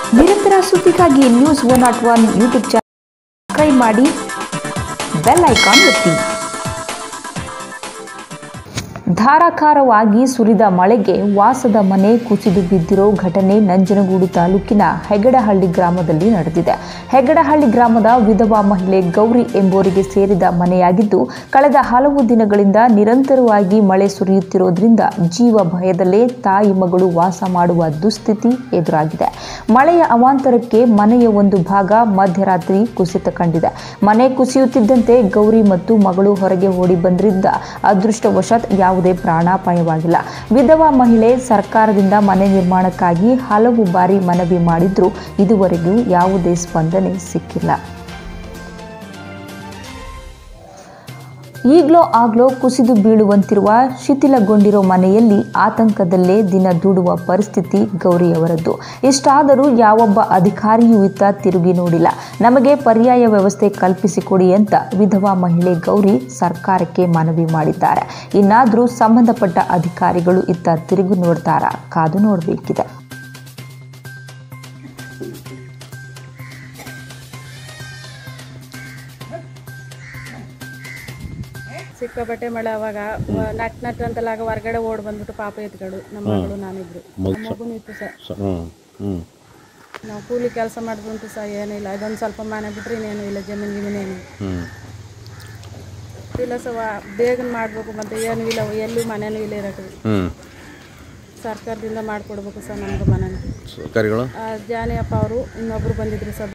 ನಿರಂತರ ಸುದ್ದಿಗಾಗಿ news one not one YouTube channel subscribe ಮಾಡಿ ಬೆಲ್ ಐಕಾನ್ ಒತ್ತಿ ಧಾರಾಕಾರವಾಗಿ ಸುರಿದ ಮಳೆಗೆ ವಾಸದ ಮನೆ ಕುಸಿದು ಬಿದ್ದಿರೋ ಘಟನೆ ನಂಜನಗೂಡು ತಾಲೂಕಿನ ಹೆಗಡಹಳ್ಳಿ ಗ್ರಾಮದಲ್ಲಿ ನಡೆದಿದೆ ಹೆಗಡಹಳ್ಳಿ ಗ್ರಾಮದ ವಿಧವಾ ಮಹಿಳೆ ಗೌರಿ ಎಂಬುವರಿಗೆ ಸೇರಿದ ಮನೆಯಾಗಿದ್ದು ಕಳೆದ ಹಲವು ದಿನಗಳಿಂದ ನಿರಂತರವಾಗಿ ಮಳೆ ಸುರಿಯುತ್ತಿರೋದ್ರಿಂದ ಜೀವ ಭಯದಲ್ಲೇ ತಾಯಿ ಮಗಳು ವಾಸ ಮಾಡುವ ದುಸ್ಥಿತಿ ಎದುರಾಗಿದೆ ಮಳೆಯ ಅವಾಂತರಕ್ಕೆ ಮನೆಯ ಒಂದು ಭಾಗ ಮಧ್ಯರಾತ್ರಿ ಕುಸಿತ ಕಂಡಿದೆ ಮನೆ ಕುಸಿಯುತ್ತಿದ್ದಂತೆ ಗೌರಿ ಮತ್ತು ಮಗಳು ಹೊರಗೆ ಓಡಿ ಬಂದ್ರಿಂದ ಅದೃಷ್ಟವಶಾತ್ ಯಾವುದೇ ಪ್ರಾಣಾಪಾಯವಾಗಿಲ್ಲ ವಿಧವಾ ಮಹಿಳೆ ಸರ್ಕಾರದಿಂದ ಮನೆ ನಿರ್ಮಾಣಕ್ಕಾಗಿ ಹಲವು ಬಾರಿ ಮನವಿ ಮಾಡಿದ್ರೂ ಇದುವರೆಗೂ ಯಾವುದೇ ಸ್ಪಂದನೆ ಸಿಕ್ಕಿಲ್ಲ ಈಗ್ಲೋ ಆಗ್ಲೋ ಕುಸಿದು ಬೀಳುವಂತಿರುವ ಶಿಥಿಲಗೊಂಡಿರೋ ಮನೆಯಲ್ಲಿ ಆತಂಕದಲ್ಲೇ ದಿನ ದೂಡುವ ಪರಿಸ್ಥಿತಿ ಗೌರಿಯವರದ್ದು ಇಷ್ಟಾದರೂ ಯಾವೊಬ್ಬ ಅಧಿಕಾರಿಯೂ ಇತ್ತ ತಿರುಗಿ ನೋಡಿಲ್ಲ ನಮಗೆ ಪರ್ಯಾಯ ವ್ಯವಸ್ಥೆ ಕಲ್ಪಿಸಿಕೊಡಿ ಅಂತ ವಿಧವಾ ಮಹಿಳೆ ಗೌರಿ ಸರ್ಕಾರಕ್ಕೆ ಮನವಿ ಮಾಡಿದ್ದಾರೆ ಇನ್ನಾದರೂ ಸಂಬಂಧಪಟ್ಟ ಅಧಿಕಾರಿಗಳು ಇತ್ತ ತಿರುಗಿ ನೋಡ್ತಾರಾ ಕಾದು ನೋಡಬೇಕಿದೆ ಸಿಕ್ಕಾಪಟ್ಟೆ ಮಳೆ ಅವಾಗ ವ- ನಟ್ ನಟ್ ಅಂತಲಾಗ ಹೊರಗಡೆ ಓಡ್ ಬಂದ್ಬಿಟ್ಟು ಪಾಪ ಎತ್ಗಳು ನಮ್ಮ ಮಗಳು ನಾನಿಬ್ರು ಮಗುನು ಇತ್ತು ಸರ್ ಹ್ಞೂ ಹ್ಞೂ ನಾವು ಕೂಲಿ ಕೆಲಸ ಮಾಡಿದ್ರಂತೂ ಸಹ ಏನಿಲ್ಲ ಇದೊಂದು ಸ್ವಲ್ಪ ಮನೆ ಬಿಟ್ರೆ ಇನ್ನೇನು ಇಲ್ಲ ಜಮೀನು ಗಿಮೀನು ಏನು ಹ್ಞೂ ಇಲ್ಲ ಸವ ಬೇಗನೆ ಮಾಡಬೇಕು ಮತ್ತು ಏನೂ ಇಲ್ಲ ಎಲ್ಲೂ ಮನೆನೂ ಇಲ್ಲ ಇರೋಕೆ ಹ್ಞೂ ಸರ್ಕಾರದಿಂದ ಮಾಡಿಕೊಡ್ಬೇಕು ಸರ್ ನಮ್ಗೆ ಮನೇನ ಸರ್ಕಾರಿಗಳು ಜಾನಿ ಅಪ್ಪ ಅವರು ಇನ್ನೊಬ್ರು ಬಂದಿದ್ರು ಸರ್